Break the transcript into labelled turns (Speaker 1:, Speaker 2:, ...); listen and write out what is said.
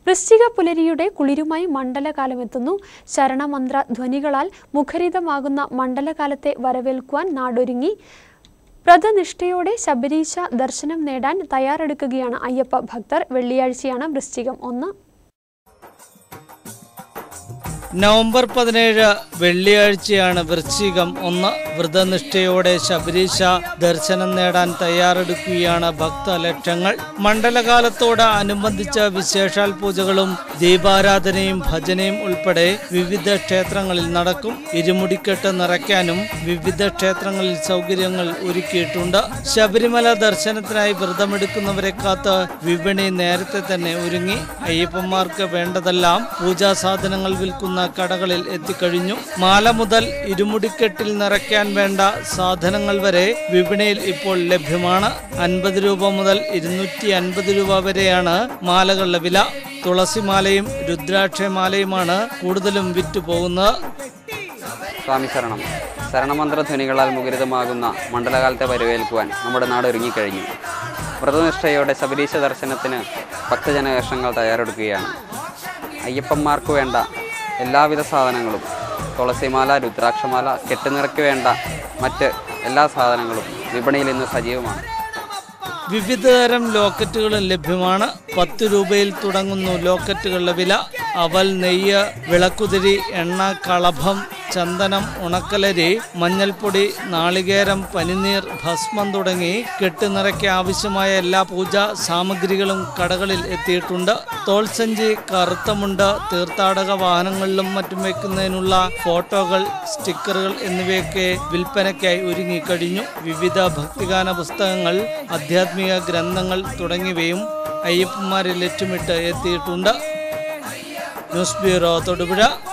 Speaker 1: വൃശ്ചിക പുലരിയുടെ കുളിരുമായി മണ്ഡലകാലമെത്തുന്നു ശരണമന്ത്ര ധ്വനികളാൽ മുഖരിതമാകുന്ന മണ്ഡലകാലത്തെ വരവേൽക്കുവാൻ നാടൊരുങ്ങി വ്രതനിഷ്ഠയോടെ ശബരീശ ദർശനം നേടാൻ തയ്യാറെടുക്കുകയാണ് അയ്യപ്പ ഭക്തർ വെള്ളിയാഴ്ചയാണ് വൃശ്ചികം ഒന്ന്
Speaker 2: നവംബർ പതിനേഴ് വെള്ളിയാഴ്ചയാണ് വൃശ്ചികം ഒന്ന് വ്രതനിഷ്ഠയോടെ ശബരീശ ദർശനം നേടാൻ തയ്യാറെടുക്കുകയാണ് ഭക്തലക്ഷങ്ങൾ മണ്ഡലകാലത്തോട് അനുബന്ധിച്ച വിശേഷാൽ പൂജകളും ദീപാരാധനയും ഭജനയും ഉൾപ്പെടെ വിവിധ ക്ഷേത്രങ്ങളിൽ നടക്കും ഇരുമുടിക്കെട്ട് നിറയ്ക്കാനും വിവിധ ക്ഷേത്രങ്ങളിൽ സൗകര്യങ്ങൾ ഒരുക്കിയിട്ടുണ്ട് ശബരിമല ദർശനത്തിനായി വ്രതമെടുക്കുന്നവരെ കാത്ത് വിപണി നേരത്തെ തന്നെ ഒരുങ്ങി അയ്യപ്പന്മാർക്ക് വേണ്ടതെല്ലാം പൂജാ സാധനങ്ങൾ വിൽക്കുന്ന കടകളിൽ എത്തിക്കഴിഞ്ഞു മാല മുതൽ ഇരുമുടിക്കെട്ടിൽ നിറയ്ക്കാൻ വേണ്ട സാധനങ്ങൾ വരെ വിപണിയിൽ ഇപ്പോൾ ലഭ്യമാണ് അൻപത് രൂപ മുതൽ ഇരുന്നൂറ്റി അൻപത് രൂപ വരെയാണ് മാലകളുടെ വില തുളസിമാലയും രുദ്രാക്ഷമാലയുമാണ് കൂടുതലും വിറ്റുപോകുന്നത്
Speaker 3: സ്വാമി ശരണം ശരണമന്ത്ര ധ്വനികളാൽ മുഖരിതമാകുന്ന മണ്ഡലകാലത്തെ വരവേൽക്കുവാൻ നമ്മുടെ നാട് ഒരുങ്ങിക്കഴിഞ്ഞു വ്രതനിഷ്ഠയോടെ ശബരീശ ദർശനത്തിന് ഭക്തജനകർഷങ്ങൾ തയ്യാറെടുക്കുകയാണ് അയ്യപ്പന്മാർക്ക് വേണ്ട എല്ലാവിധ സാധനങ്ങളും തുളസിമാല രുദ്രാക്ഷമാല കെട്ടുനിറയ്ക്ക് വേണ്ട മറ്റ് എല്ലാ സാധനങ്ങളും വിപണിയിൽ ഇന്ന് സജീവമാണ്
Speaker 2: വിവിധതരം ലോക്കറ്റുകളും ലഭ്യമാണ് പത്ത് രൂപയിൽ തുടങ്ങുന്നു ലോക്കറ്റുകളുടെ വില അവൽ നെയ്യ് വിളക്കുതിരി എണ്ണ കളഭം ചന്ദനം ഉണക്കലരി മഞ്ഞൾപ്പൊടി നാളികേരം പനിനീർ ഭസ്മം തുടങ്ങി കെട്ടുനിറയ്ക്ക് ആവശ്യമായ എല്ലാ പൂജാ സാമഗ്രികളും കടകളിൽ എത്തിയിട്ടുണ്ട് തോൾസഞ്ചി കറുത്തമുണ്ട് തീർത്ഥാടക വാഹനങ്ങളിലും മറ്റും വെക്കുന്നതിനുള്ള ഫോട്ടോകൾ സ്റ്റിക്കറുകൾ എന്നിവയൊക്കെ വിൽപ്പനയ്ക്കായി ഒരുങ്ങിക്കഴിഞ്ഞു വിവിധ ഭക്തിഗാന പുസ്തകങ്ങൾ ആധ്യാത്മിക ഗ്രന്ഥങ്ങൾ തുടങ്ങിയവയും അയ്യപ്പന്മാരെ ലക്ഷ്യമിട്ട് എത്തിയിട്ടുണ്ട് ന്യൂസ് ബ്യൂറോ തൊടുപുഴ